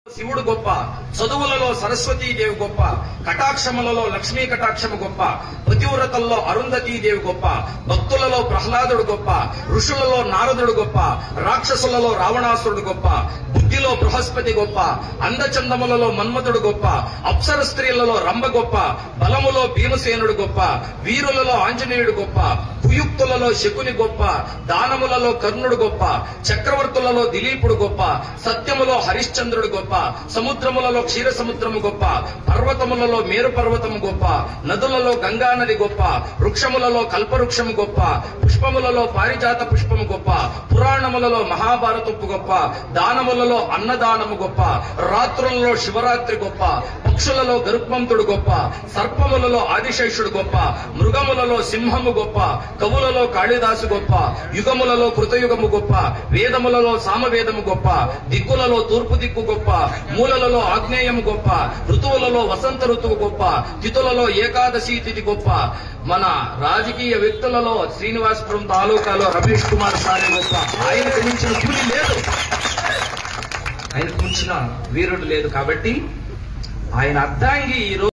శివుడు గొప్ప చదువులలో సరస్వతీదేవి గొప్ప కటాక్షములలో లక్ష్మీ కటాక్షము గొప్ప పతివ్రతల్లో అరుంధతీదేవి గొప్ప భక్తులలో ప్రహ్లాదుడు గొప్ప ఋషులలో నారదుడు గొప్ప రాక్షసులలో రావణాసురుడు గొప్ప బుద్ధిలో బృహస్పతి గొప్ప అందచందములలో మన్మథుడు గొప్ప అప్సర స్త్రీలలో రంభ గొప్ప బలములో భీమసేనుడు గొప్ప వీరులలో ఆంజనేయుడు గొప్ప కుయుక్తులలో శకుని గొప్ప దానములలో కర్ణుడు గొప్ప చక్రవర్తులలో దిలీపుడు గొప్ప సత్యములో హరిశ్చంద్రుడు గొప్ప సముద్రములలో క్షీర సముద్రము గొప్ప పర్వతములలో మేరు పర్వతము గొప్ప నదులలో గంగా నది గొప్ప వృక్షములలో కల్పవృక్షము గొప్ప పుష్పములలో పారిజాత పుష్పము గొప్ప పురాణములలో మహాభారతపు గొప్ప దానములలో అన్నదానము గొప్ప రాత్రులలో శివరాత్రి గొప్ప పక్షులలో గరుత్మంతుడు గొప్ప సర్పములలో ఆదిశేషుడు గొప్ప మృగములలో సింహము గొప్ప కవులలో కాళిదాసు గొప్ప యుగములలో కృతయుగము గొప్ప వేదములలో సామవేదము గొప్ప దిక్కులలో తూర్పు దిక్కు గొప్ప మూలలలో ఆగ్నేయము గొప్ప ఋతువులలో వసంత ఋతువు గొప్ప తిథులలో ఏకాదశి తిథి గొప్ప మన రాజకీయ వ్యక్తులలో శ్రీనివాసపురం తాలూకాలో రమేష్ కుమార్ సారే గొప్ప ఆయనకు మించిన కూలి లేదు ఆయనకు మించిన వీరుడు లేదు కాబట్టి ఆయన అర్ధాంగి ఈ రోజు